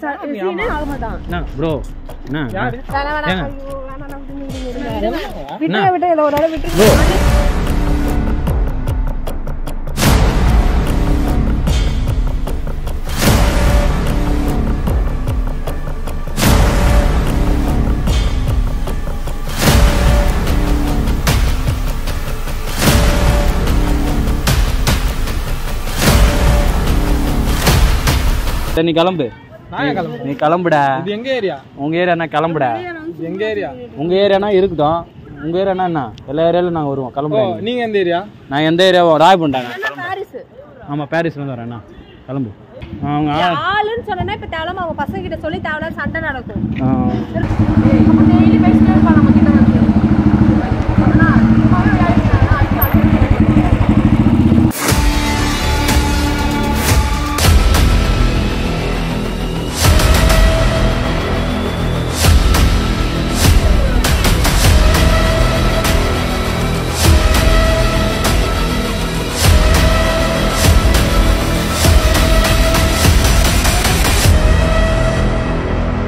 சீனே ஆகமாட்டான் என்ன ப்ரோ என்ன யாரு வேணாம் வேணாம் ஏங்க? ஐயோ, வேணாம், வேணாம், விடுங்க, விடுங்க, விடுங்க. விட்டுருங்க, விட்டுருங்க, இதோ ஒரு இடம் விட்டுருங்க. ப்ரோ சரி நீ கிளம்பு நான் ஏன் கிளம்புறேன் நீ கிளம்புடா இது எங்க ஏரியா உங்க ஏரியானா கிளம்புடா இது எங்க ஏரியா உங்க ஏரியானா இருக்கட்டும் உங்க ஏரியானா என்ன எல்லா ஏரியாலும் நாங்க வருவோம் ஓ கிளம்புடா நீங்க எந்த ஏரியா நான் எந்த ஏரியாவோ ராயபுண்டாங்க பாரிஸ். ஆமா பாரிஸ்ல இருந்து வரேண்ணா கிளம்பு அவங்க ஆ- ஆளுன்னு சொன்னா இப்ப தேவலாம அவங்க பசங்க கிட்ட சொல்லி தேவையில்லாத சண்டை நடக்கும் ஆ. டெய்லி பேசிட்டே இருப்பாங்க நம்ம